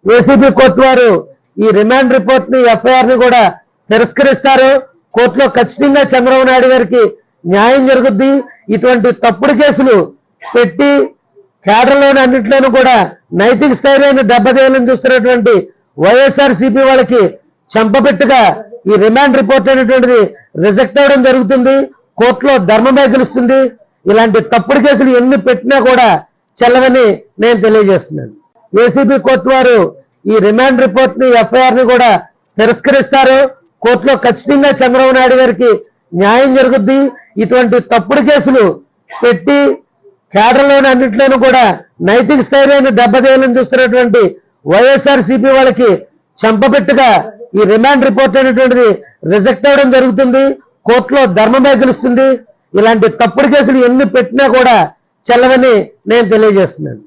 ACB court వారు ఈ remand report ని ఎఫ్ఐఆర్ ని కూడా తిరస్కరిస్తారు కోర్టులో ఖచ్చితంగా చంద్రబాబు నాయుడు గారికి న్యాయం జరుగుద్ది ఇటువంటి తప్పుడు కేసులు పెట్టి కేడర్లోని అన్నింటిలోనూ కూడా నైతిక స్థైర్యాన్ని దెబ్బతీయాలని చూస్తున్నటువంటి వైఎస్ఆర్ సిపి వాళ్ళకి చెంపపెట్టుగా ఈ రిమాండ్ రిపోర్ట్ అనేటువంటిది రిజెక్ట్ అవ్వడం జరుగుతుంది కోర్టులో ధర్మమే గెలుస్తుంది ఇలాంటి తప్పుడు కేసులు ఎన్ని పెట్టినా కూడా చెల్లవని నేను తెలియజేస్తున్నాను ఏసీబీ కోర్టు వారు ఈ రిమాండ్ రిపోర్ట్ ని ఎఫ్ఐఆర్ ని కూడా తిరస్కరిస్తారు కోర్టులో ఖచ్చితంగా చంద్రబాబు నాయుడు గారికి న్యాయం జరుగుద్ది ఇటువంటి తప్పుడు కేసులు పెట్టి కేడర్లోని అన్నింటిలోనూ కూడా నైతిక స్థైర్యాన్ని దెబ్బతీయాలని చూస్తున్నటువంటి వైఎస్ఆర్ సిపి వాళ్ళకి చెంపపెట్టుగా ఈ రిమాండ్ రిపోర్ట్ అనేటువంటిది రిజెక్ట్ అవ్వడం జరుగుతుంది కోర్టులో ధర్మమే గెలుస్తుంది ఇలాంటి తప్పుడు కేసులు ఎన్ని పెట్టినా కూడా చెల్లవని నేను తెలియజేస్తున్నాను